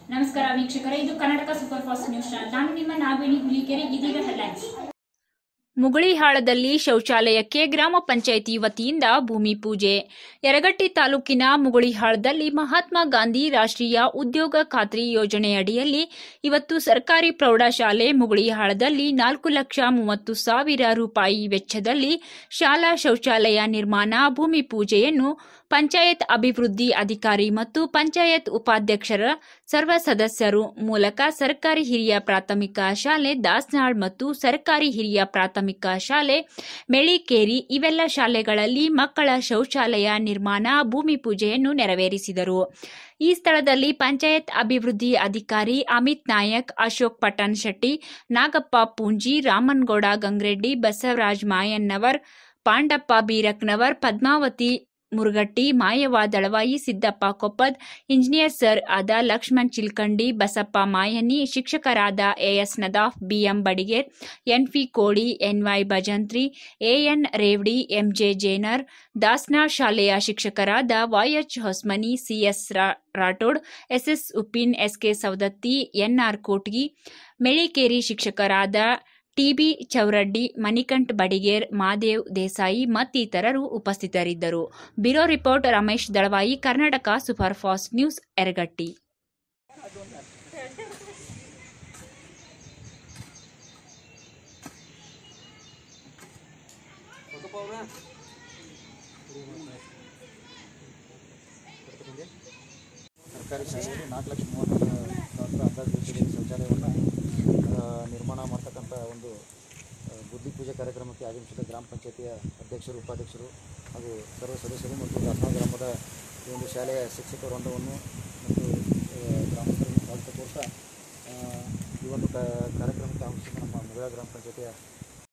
ನಮಸ್ಕಾರ ವೀಕ್ಷಕರೇ ಇದು Karnataka super fast news channel ನಾನು ನಿಮ್ಮ ನಾಗವೇಣಿ ಹುಲಿಕೆರೆ ಇದೀಗ ಹೆಡ್ಲೈನ್ಸ್ ಮುಗುಳಿಹಾಳದಲ್ಲಿ ಶೌಚಾಲಯಕ್ಕೆ ಗ್ರಾಮ ಪಂಚಾಯಿತಿ ವತಿಯಿಂದ ಭೂಮಿ ಪೂಜೆ ಯರಗಟ್ಟಿ ತಾಲೂಕಿನ ಮುಗುಳಿಹಾಳದಲ್ಲಿ ಮಹಾತ್ಮ ಗಾಂಧಿ ರಾಷ್ಟ್ರೀಯ ಉದ್ಯೋಗ ಖಾತ್ರಿ ಯೋಜನೆಯಡಿಯಲ್ಲಿ ಇವತ್ತು ಸರ್ಕಾರಿ ಪ್ರೌಢಶಾಲೆ ಮುಗುಳಿಹಾಳದಲ್ಲಿ ನಾಲ್ಕು ಲಕ್ಷ ಮೂವತ್ತು ಸಾವಿರ ರೂಪಾಯಿ ವೆಚ್ಚದಲ್ಲಿ ಶಾಲಾ ಶೌಚಾಲಯ ನಿರ್ಮಾಣ ಭೂಮಿ ಪೂಜೆಯನ್ನು ಪಂಚಾಯತ್ ಅಭಿವೃದ್ಧಿ ಅಧಿಕಾರಿ ಮತ್ತು ಪಂಚಾಯತ್ ಉಪಾಧ್ಯಕ್ಷರ ಸರ್ವ ಸದಸ್ಯರು ಮೂಲಕ ಸರ್ಕಾರಿ ಹಿರಿಯ ಪ್ರಾಥಮಿಕ ಶಾಲೆ ದಾಸ್ನಾಳ್ ಮತ್ತು ಸರ್ಕಾರಿ ಹಿರಿಯ ಪ್ರಾಥಮಿಕ ಶಾಲೆ ಮೆಳಿಕೇರಿ ಇವೆಲ್ಲ ಶಾಲೆಗಳಲ್ಲಿ ಮಕ್ಕಳ ಶೌಚಾಲಯ ನಿರ್ಮಾಣ ಭೂಮಿ ಪೂಜೆಯನ್ನು ನೆರವೇರಿಸಿದರು ಈ ಸ್ಥಳದಲ್ಲಿ ಪಂಚಾಯತ್ ಅಭಿವೃದ್ಧಿ ಅಧಿಕಾರಿ ಅಮಿತ್ ನಾಯಕ್ ಅಶೋಕ್ ಪಟನ್ ಶೆಟ್ಟಿ ನಾಗಪ್ಪ ಪೂಂಜಿ ರಾಮನ್ಗೌಡ ಗಂಗ್ರೆಡ್ಡಿ ಬಸವರಾಜ್ ಮಾಯನ್ನವರ್ ಪಾಂಡಪ್ಪ ಬೀರಕ್ನವರ್ ಪದ್ಮಾವತಿ ಮುರುಗಟ್ಟಿ ಮಾಯವ್ವ ದಳವಾಯಿ ಸಿದ್ದಪ್ಪ ಕೊಪ್ಪದ್ ಇಂಜಿನಿಯರ್ ಸರ್ ಆದ ಲಕ್ಷ್ಮಣ್ ಚಿಲ್ಕಂಡಿ ಬಸಪ್ಪ ಮಾಯನಿ ಶಿಕ್ಷಕರಾದ AS Nadaf BM Badiger NP Kodi NY Bhajantri AN Revadi MJ Jenar Dasna ಶಾಲೆಯ ಶಿಕ್ಷಕರಾದ YH Hosmani CS Rathod SS Uppin SK Savadatti NR Kotgi Melikeri ಶಿಕ್ಷಕರಾದ ಟಿಬಿ ಚೌರಡ್ಡಿ ಮಣಿಕಂಠ್ ಬಡಿಗೇರ್ ಮಾದೇವ್ ದೇಸಾಯಿ ಮತ್ತಿತರರು ಉಪಸ್ಥಿತರಿದ್ದರು ಬ್ಯೂರೋ ರಿಪೋರ್ಟ್ ರಮೇಶ್ ದಳವಾಯಿ Karnataka super fast news Eragatti ಸರ್ಕಾರಿ ಶಾಲೆಯಲ್ಲಿ ನಾಲ್ಕು ಲಕ್ಷ ಮೂವತ್ತು ಸಾವಿರ ಅಂದಾಜು ವೆಚ್ಚದಲ್ಲಿ ಶೌಚಾಲಯವನ್ನು ಆ, ನಿರ್ಮಾಣ ಮಾಡ್ತಕ್ಕಂಥ ಒಂದು ಆ, ಬುದ್ಧಿ ಪೂಜೆ ಕಾರ್ಯಕ್ರಮಕ್ಕೆ ಆಗಮಿಸಿದ ಗ್ರಾಮ ಪಂಚಾಯತಿಯ ಅಧ್ಯಕ್ಷರು ಉಪಾಧ್ಯಕ್ಷರು ಹಾಗೂ ಸರ್ವ ಸದಸ್ಯರು ಮತ್ತು ದಾಸನ ಗ್ರಾಮದ ಈ ಒಂದು ಶಾಲೆಯ ಶಿಕ್ಷಕ ವೃಂದವನ್ನು ಮತ್ತು ಆ, ಗ್ರಾಮಸ್ಥರನ್ನು ಸ್ವಾಗತ ಕೋರ್ತಾ ಆ, ಈ ಒಂದು ಕ- ಕಾರ್ಯಕ್ರಮಕ್ಕೆ ಆಗಮಿಸಿದ ನಮ್ಮ ಮುಗಳ ಗ್ರಾಮ ಪಂಚಾಯತಿಯ